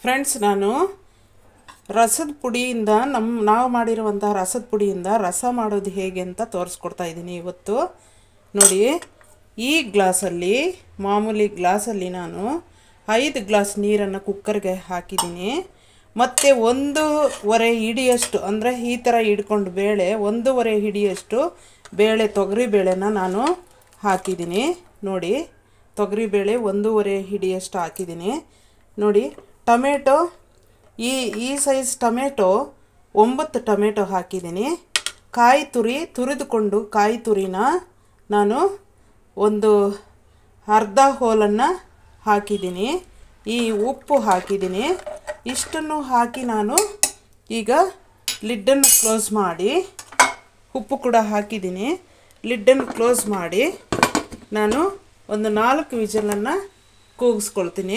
friends ನಾನು ರಸದ ಪುಡಿಯಿಂದ ನಮ್ಮ ನಾವು ಮಾಡಿರುವಂಥ ರಸದ ಪುಡಿಯಿಂದ ರಸ ಮಾಡೋದು ಹೇಗೆ ಅಂತ ತೋರಿಸ್ಕೊಡ್ತಾ ಇದ್ದೀನಿ ಇವತ್ತು ನೋಡಿ ಈ ಗ್ಲಾಸಲ್ಲಿ ಮಾಮೂಲಿ ಗ್ಲಾಸಲ್ಲಿ ನಾನು ಐದು ಗ್ಲಾಸ್ ನೀರನ್ನು ಕುಕ್ಕರ್ಗೆ ಹಾಕಿದ್ದೀನಿ ಮತ್ತು ಒಂದೂವರೆ ಹಿಡಿಯಷ್ಟು ಅಂದರೆ ಈ ಥರ ಹಿಡ್ಕೊಂಡು ಬೇಳೆ ಒಂದೂವರೆ ಹಿಡಿಯಷ್ಟು ಬೇಳೆ ತೊಗರಿ ಬೇಳೆನ ನಾನು ಹಾಕಿದ್ದೀನಿ ನೋಡಿ ತೊಗರಿಬೇಳೆ ಒಂದೂವರೆ ಹಿಡಿಯಷ್ಟು ಹಾಕಿದ್ದೀನಿ ನೋಡಿ ಟೊಮೆಟೊ ಈ ಈ ಸೈಜ್ ಟೊಮೆಟೊ ಒಂಬತ್ತು ಟೊಮೆಟೊ ಹಾಕಿದ್ದೀನಿ ಕಾಯಿ ತುರಿ ತುರಿದುಕೊಂಡು ಕಾಯಿ ತುರಿನ ನಾನು ಒಂದು ಅರ್ಧ ಹೋಲನ್ನು ಹಾಕಿದ್ದೀನಿ ಈ ಉಪ್ಪು ಹಾಕಿದ್ದೀನಿ ಇಷ್ಟನ್ನು ಹಾಕಿ ನಾನು ಈಗ ಲಿಡ್ಡನ್ನು ಕ್ಲೋಸ್ ಮಾಡಿ ಉಪ್ಪು ಕೂಡ ಹಾಕಿದ್ದೀನಿ ಲಿಡ್ಡನ್ನು ಕ್ಲೋಸ್ ಮಾಡಿ ನಾನು ಒಂದು ನಾಲ್ಕು ವಿಜಲನ್ನು ಕೂಗಿಸ್ಕೊಳ್ತೀನಿ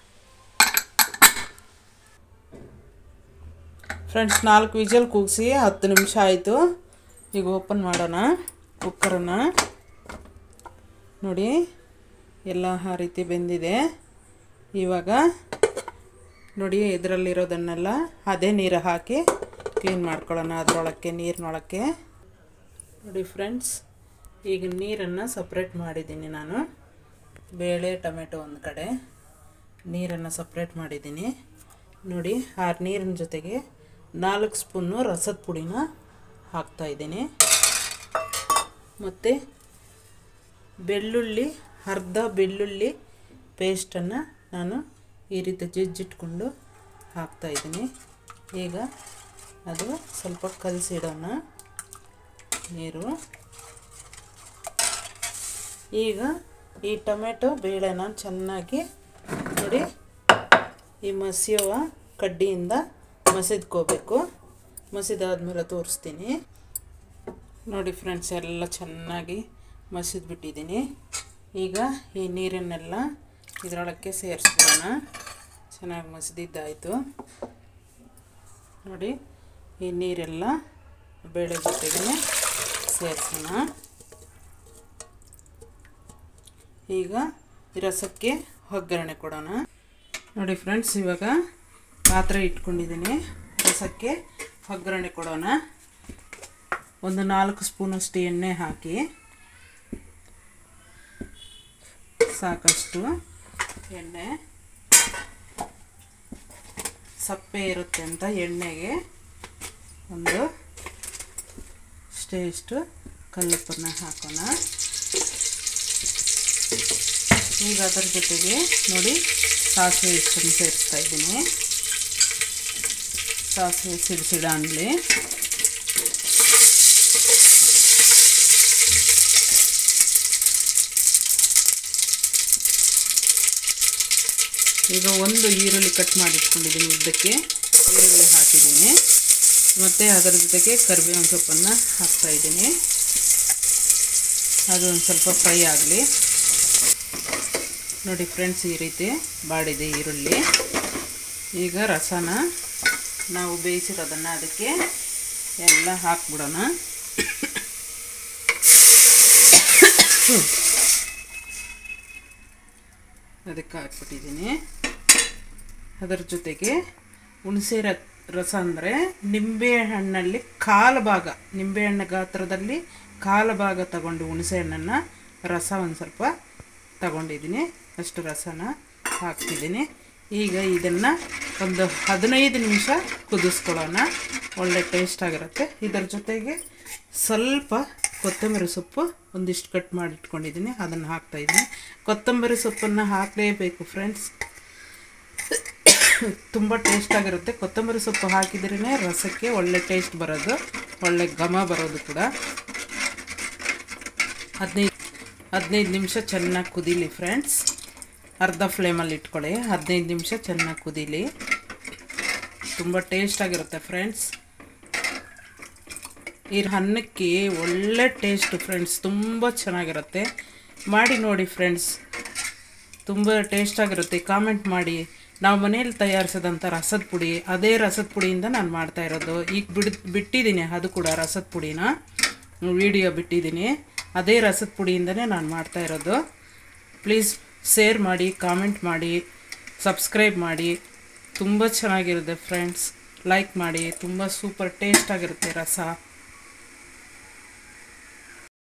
ಫ್ರೆಂಡ್ಸ್ ನಾಲ್ಕು ವಿಜಲ್ ಕೂಗಿಸಿ ಹತ್ತು ನಿಮಿಷ ಆಯಿತು ಈಗ ಓಪನ್ ಮಾಡೋಣ ಕುಕ್ಕರನ್ನು ನೋಡಿ ಎಲ್ಲ ಆ ರೀತಿ ಬೆಂದಿದೆ ಇವಾಗ ನೋಡಿ ಇದರಲ್ಲಿರೋದನ್ನೆಲ್ಲ ಅದೇ ನೀರು ಹಾಕಿ ಕ್ಲೀನ್ ಮಾಡ್ಕೊಳ್ಳೋಣ ಅದರೊಳಕ್ಕೆ ನೀರಿನೊಳಕ್ಕೆ ನೋಡಿ ಫ್ರೆಂಡ್ಸ್ ಈಗ ನೀರನ್ನು ಸಪ್ರೇಟ್ ಮಾಡಿದ್ದೀನಿ ನಾನು ಬೇಳೆ ಟೊಮೆಟೊ ಒಂದು ಕಡೆ ನೀರನ್ನು ಸಪ್ರೇಟ್ ಮಾಡಿದ್ದೀನಿ ನೋಡಿ ಆ ನೀರಿನ ಜೊತೆಗೆ ನಾಲ್ಕು ಸ್ಪೂನು ರಸದ ಪುಡಿನ ಹಾಕ್ತಾಯಿದ್ದೀನಿ ಮತ್ತು ಬೆಳ್ಳುಳ್ಳಿ ಅರ್ಧ ಬೆಳ್ಳುಳ್ಳಿ ಪೇಸ್ಟನ್ನು ನಾನು ಈ ರೀತಿ ಜಜ್ಜಿಟ್ಕೊಂಡು ಹಾಕ್ತಾಯಿದ್ದೀನಿ ಈಗ ಅದು ಸ್ವಲ್ಪ ಕಲಸಿಡೋಣ ನೀರು ಈಗ ಈ ಟೊಮೆಟೊ ಬೇಳೆನ ಚೆನ್ನಾಗಿ ನೋಡಿ ಈ ಮಸಿಯುವ ಕಡ್ಡಿಯಿಂದ ಮಸಿದ್ಕೋಬೇಕು ಮಸಿದಾದ್ಮೇಲೆ ತೋರಿಸ್ತೀನಿ ನೋಡಿ ಫ್ರೆಂಡ್ಸ್ ಎಲ್ಲ ಚೆನ್ನಾಗಿ ಮಸಿದ್ಬಿಟ್ಟಿದ್ದೀನಿ ಈಗ ಈ ನೀರನ್ನೆಲ್ಲ ಇದರೊಳಕ್ಕೆ ಸೇರಿಸ್ಬಿಡೋಣ ಚೆನ್ನಾಗಿ ಮಸಿದಿದ್ದಾಯಿತು ನೋಡಿ ಈ ನೀರೆಲ್ಲ ಬೇಳೆ ಜೊತೆಗೆ ಸೇರಿಸೋಣ ಈಗ ಈ ರಸಕ್ಕೆ ಒಗ್ಗರಣೆ ಕೊಡೋಣ ನೋಡಿ ಫ್ರೆಂಡ್ಸ್ ಇವಾಗ ಪಾತ್ರೆ ಇಟ್ಕೊಂಡಿದ್ದೀನಿ ರಸಕ್ಕೆ ಒಗ್ಗರಣೆ ಕೊಡೋಣ ಒಂದು ನಾಲ್ಕು ಸ್ಪೂನಷ್ಟು ಎಣ್ಣೆ ಹಾಕಿ ಸಾಕಷ್ಟು ಎಣ್ಣೆ ಸಪ್ಪೆ ಇರುತ್ತೆ ಅಂತ ಎಣ್ಣೆಗೆ ಒಂದು ಇಷ್ಟು ಕಲ್ಲುಪ್ಪನ್ನ ಹಾಕೋಣ ಈಗ ಅದರ ಜೊತೆಗೆ ನೋಡಿ ಸಾಸಿವೆ ಇಷ್ಟನ್ನು ಸೇರಿಸ್ತಾ ಇದ್ದೀನಿ ಸಾಸಿವೆ ಸಿಡಿಸಿಡ ಅನ್ನಲಿ ಈಗ ಒಂದು ಈರುಳ್ಳಿ ಕಟ್ ಮಾಡಿ ಇಟ್ಕೊಂಡಿದ್ದೀನಿ ಉದ್ದಕ್ಕೆ ಈರುಳ್ಳಿ ಹಾಕಿದ್ದೀನಿ ಮತ್ತು ಅದರ ಜೊತೆಗೆ ಕರಿಬೇವಿನ ಸೊಪ್ಪನ್ನು ಹಾಕ್ತಾಯಿದ್ದೀನಿ ಅದು ಒಂದು ಸ್ವಲ್ಪ ಫ್ರೈ ಆಗಲಿ ನೋಡಿ ಫ್ರೆಂಡ್ಸ್ ಈ ರೀತಿ ಬಾಡಿದೆ ಈರುಳ್ಳಿ ಈಗ ರಸನ ನಾವು ಬೇಯಿಸಿರೋದನ್ನು ಅದಕ್ಕೆ ಎಲ್ಲ ಹಾಕ್ಬಿಡೋಣ ಅದಕ್ಕೆ ಹಾಕ್ಬಿಟ್ಟಿದ್ದೀನಿ ಅದರ ಜೊತೆಗೆ ಹುಣಸೆ ರ ರಸ ಅಂದರೆ ನಿಂಬೆಹಣ್ಣಲ್ಲಿ ಕಾಲು ಭಾಗ ನಿಂಬೆಹಣ್ಣು ಗಾತ್ರದಲ್ಲಿ ಕಾಲು ಭಾಗ ತಗೊಂಡು ಹುಣಸೆ ಹಣ್ಣನ್ನು ರಸ ಒಂದು ಸ್ವಲ್ಪ ತಗೊಂಡಿದ್ದೀನಿ ಅಷ್ಟು ರಸನ ಹಾಕ್ತಿದ್ದೀನಿ ಈಗ ಇದನ್ನು ಒಂದು ಹದಿನೈದು ನಿಮಿಷ ಕುದಿಸ್ಕೊಳ್ಳೋಣ ಒಳ್ಳೆ ಟೇಸ್ಟ್ ಆಗಿರುತ್ತೆ ಇದರ ಜೊತೆಗೆ ಸ್ವಲ್ಪ ಕೊತ್ತಂಬರಿ ಸೊಪ್ಪು ಒಂದಿಷ್ಟು ಕಟ್ ಮಾಡಿ ಇಟ್ಕೊಂಡಿದ್ದೀನಿ ಅದನ್ನು ಹಾಕ್ತಾಯಿದ್ದೀನಿ ಕೊತ್ತಂಬರಿ ಸೊಪ್ಪನ್ನು ಹಾಕಲೇಬೇಕು ಫ್ರೆಂಡ್ಸ್ ತುಂಬ ಟೇಸ್ಟಾಗಿರುತ್ತೆ ಕೊತ್ತಂಬರಿ ಸೊಪ್ಪು ಹಾಕಿದ್ರೇ ರಸಕ್ಕೆ ಒಳ್ಳೆ ಟೇಸ್ಟ್ ಬರೋದು ಒಳ್ಳೆ ಘಮ ಬರೋದು ಕೂಡ ಹದಿನೈದು ಹದಿನೈದು ನಿಮಿಷ ಚೆನ್ನಾಗಿ ಕುದೀಲಿ ಫ್ರೆಂಡ್ಸ್ ಅರ್ಧ ಫ್ಲೇಮಲ್ಲಿ ಇಟ್ಕೊಳ್ಳಿ ಹದಿನೈದು ನಿಮಿಷ ಚೆನ್ನಾಗಿ ಕುದೀಲಿ ತುಂಬ ಟೇಸ್ಟಾಗಿರುತ್ತೆ ಫ್ರೆಂಡ್ಸ್ ಈ ಅನ್ನಕ್ಕೆ ಒಳ್ಳೆ ಟೇಸ್ಟು ಫ್ರೆಂಡ್ಸ್ ತುಂಬ ಚೆನ್ನಾಗಿರುತ್ತೆ ಮಾಡಿ ನೋಡಿ ಫ್ರೆಂಡ್ಸ್ ತುಂಬ ಟೇಸ್ಟಾಗಿರುತ್ತೆ ಕಾಮೆಂಟ್ ಮಾಡಿ ನಾವು ಮನೇಲಿ ತಯಾರಿಸಿದಂಥ ರಸದ ಪುಡಿ ಅದೇ ರಸದ ಪುಡಿಯಿಂದ ನಾನು ಮಾಡ್ತಾ ಇರೋದು ಈಗ ಬಿಡ್ ಬಿಟ್ಟಿದ್ದೀನಿ ಅದು ಕೂಡ ರಸದ ಪುಡಿನ ವಿಡಿಯೋ ಬಿಟ್ಟಿದ್ದೀನಿ ಅದೇ ರಸದ ಪುಡಿಯಿಂದನೇ ನಾನು ಮಾಡ್ತಾ ಇರೋದು ಪ್ಲೀಸ್ ಶೇರ್ ಮಾಡಿ ಕಾಮೆಂಟ್ ಮಾಡಿ ಸಬ್ಸ್ಕ್ರೈಬ್ ಮಾಡಿ ತುಂಬ ಚೆನ್ನಾಗಿರುತ್ತೆ ಫ್ರೆಂಡ್ಸ್ ಲೈಕ್ ಮಾಡಿ ತುಂಬ ಸೂಪರ್ ಟೇಸ್ಟ್ ಆಗಿರುತ್ತೆ ರಸ